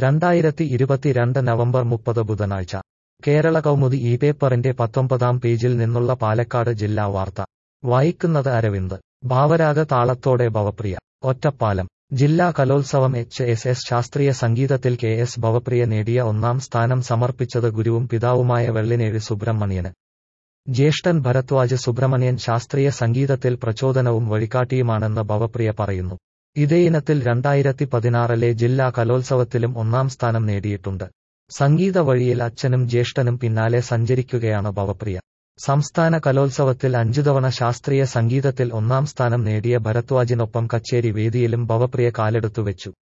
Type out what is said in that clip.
രണ്ടായിരത്തി ഇരുപത്തിരണ്ട് നവംബർ മുപ്പത് ബുധനാഴ്ച കേരള കൗമുദി ഈ പേപ്പറിന്റെ പത്തൊമ്പതാം പേജിൽ നിന്നുള്ള പാലക്കാട് ജില്ലാ വാർത്ത വായിക്കുന്നത് അരവിന്ദ് ഭാവരാഗ താളത്തോടെ ഭവപ്രിയ ഒറ്റപ്പാലം ജില്ലാ കലോത്സവം എച്ച് എസ് എസ് ശാസ്ത്രീയ സംഗീതത്തിൽ കെ എസ് ഭവപ്രിയ നേടിയ ഒന്നാം സ്ഥാനം സമർപ്പിച്ചത് ഗുരുവും പിതാവുമായ വെള്ളിനേഴി സുബ്രഹ്മണ്യന് ജ്യേഷ്ഠൻ ഭരദ്വാജ് സുബ്രഹ്മണ്യൻ ശാസ്ത്രീയ സംഗീതത്തിൽ പ്രചോദനവും വഴികാട്ടിയുമാണെന്ന് ഭവപ്രിയ പറയുന്നു ഇതേ ഇനത്തിൽ രണ്ടായിരത്തി പതിനാറിലെ ജില്ലാ കലോത്സവത്തിലും ഒന്നാം സ്ഥാനം നേടിയിട്ടുണ്ട് സംഗീത വഴിയിൽ അച്ഛനും ജ്യേഷ്ഠനും പിന്നാലെ സഞ്ചരിക്കുകയാണ് ഭവപ്രിയ സംസ്ഥാന കലോത്സവത്തിൽ അഞ്ചുതവണ ശാസ്ത്രീയ സംഗീതത്തിൽ ഒന്നാം സ്ഥാനം നേടിയ ഭരദ്വാജിനൊപ്പം കച്ചേരി വേദിയിലും ഭവപ്രിയ കാലെടുത്തുവെച്ചു